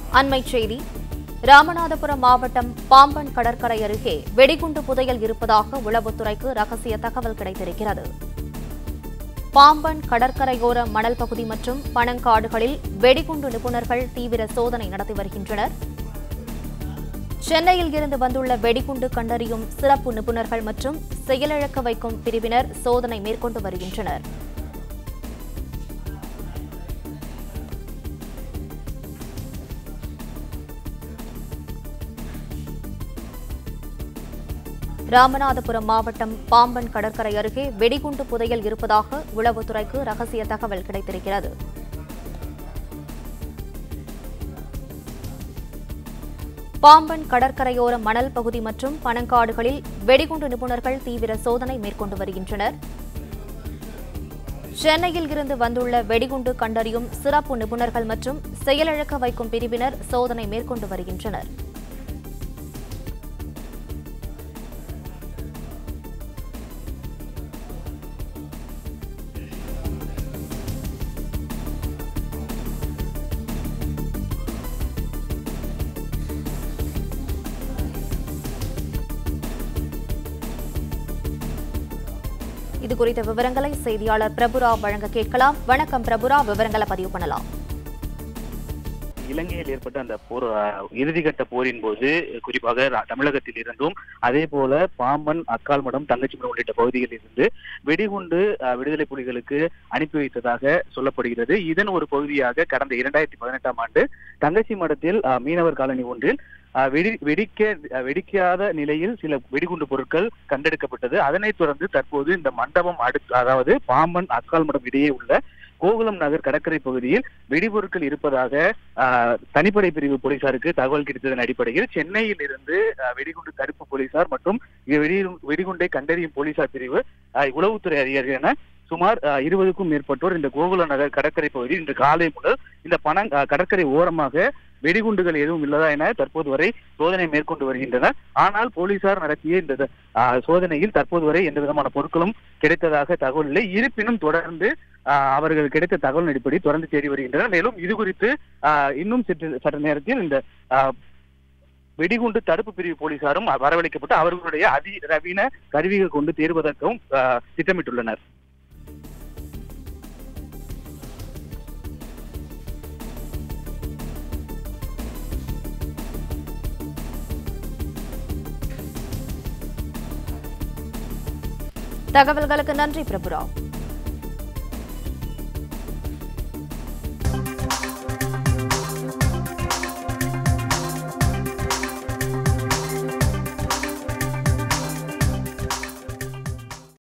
அண்மைச் செய்தி ராமநாதபுரம் மாவட்டம் பாம்பன் கடற்கரை அருகே வெடிகுண்டு புதையல் இருப்பதாக உளவுத்துறைக்கு ரகசிய தகவல் கிடைத்திருக்கிறது பாம்பன் கடற்கரையோர மணல் பகுதி மற்றும் பனங்காடுகளில் வெடிகுண்டு நிபுணர்கள் தீவிர சோதனை நடத்தி வருகின்றனர் சென்னையில் இருந்து வந்துள்ள வெடிகுண்டு கண்டறியும் சிறப்பு நிபுணர்கள் மற்றும் செயலிழக்க வைக்கும் பிரிவினர் சோதனை மேற்கொண்டு வருகின்றனர் ராமநாதபுரம் மாவட்டம் பாம்பன் கடற்கரை அருகே வெடிகுண்டு புதையல் இருப்பதாக உளவுத்துறைக்கு ரகசிய தகவல் கிடைத்திருக்கிறது பாம்பன் கடற்கரையோர மணல் பகுதி மற்றும் பனங்காடுகளில் வெடிகுண்டு நிபுணர்கள் தீவிர சோதனை மேற்கொண்டு வருகின்றனர் சென்னையில் இருந்து வந்துள்ள வெடிகுண்டு கண்டறியும் சிறப்பு நிபுணர்கள் மற்றும் செயலிழக்க வைக்கும் பிரிவினர் சோதனை மேற்கொண்டு வருகின்றனர் இது குறித்த விவரங்களை செய்தியாளர் பிரபுராவ் வழங்க கேட்கலாம் வணக்கம் பிரபுராவ் விவரங்களை பதிவு பண்ணலாம் இலங்கையில் ஏற்பட்ட அந்த போர் அஹ், இறுதிக்கட்ட போரின் போது குறிப்பாக ர- தமிழகத்தில் இருந்தும் அதே போல பாம்பன் அக்கால்மடம் தங்கச்சிமடம் உள்ளிட்ட பகுதிகளில் இருந்து வெடிகுண்டு அஹ், விடுதலை புலிகளுக்கு அனுப்பி வைத்ததாக சொல்லப்படுகிறது இதன் ஒரு பகுதியாக கடந்த இரண்டாயிரத்தி பதினெட்டாம் ஆண்டு தங்கச்சி மடத்தில் அஹ், மீனவர் காலனி ஒன்றில் அஹ், வெடி வெடிக்க அஹ், வெடிக்காத நிலையில் சில வெடிகுண்டு பொருட்கள் கண்டெடுக்கப்பட்டது அதனைத் தொடர்ந்து தற்போது இந்த மண்டபம் அடுத்து அதாவது பாம்பன் அக்கால்மடம் இடையே உள்ள கோகுலம் நகர் கடற்கரை பகுதியில் வெடிபொருட்கள் இருப்பதாக ஆஹ், தனிப்படை பிரிவு போலீசாருக்கு தகவல் கிடைத்ததன் அடிப்படையில் சென்னையில் இருந்து ஆஹ், வெடிகுண்டு தடுப்பு போலீசார் மற்றும் வெடி வெடிகுண்டை கண்டறியும் போலீசார் பிரிவு ஆஹ், உளவுத்துறை அதிகாரிகள் என சுமார் ஆஹ், இருபதுக்கும் மேற்பட்டோர் இந்த கோகுல நகர் கடற்கரை பகுதியில் இன்று காலை முதல் இந்த பணம் ஆஹ், கடற்கரை ஓரமாக வெடிகுண்டுகள் எதுவும் இல்லதா என தற்போது வரை சோதனை மேற்கொண்டு வருகின்றனர் ஆனால் போலீசார் நடத்திய இந்த ஆஹ், சோதனையில் தற்போது வரை எந்த விதமான பொருட்களும் கிடைத்ததாக தகவல் இல்லை இருப்பினும் தொடர்ந்து ஆஹ், அவர்கள் கிடைத்த தகவல் அடிப்படை தொடர்ந்து தேடி வருகின்றனர் மேலும் இது குறித்து ஆஹ், இன்னும் சற்று சற்று நேரத்தில் இந்த ஆஹ், வெடிகுண்டு தடுப்பு பிரிவு போலீசாரும் வரவழைக்கப்பட்டு அவர்களுடைய அதிநவீன கருவிகள் கொண்டு தேர்வதற்கும் ஆஹ், திட்டமிட்டுள்ளனர் தகவல்களுக்கு நன்றி பிரபுராவ்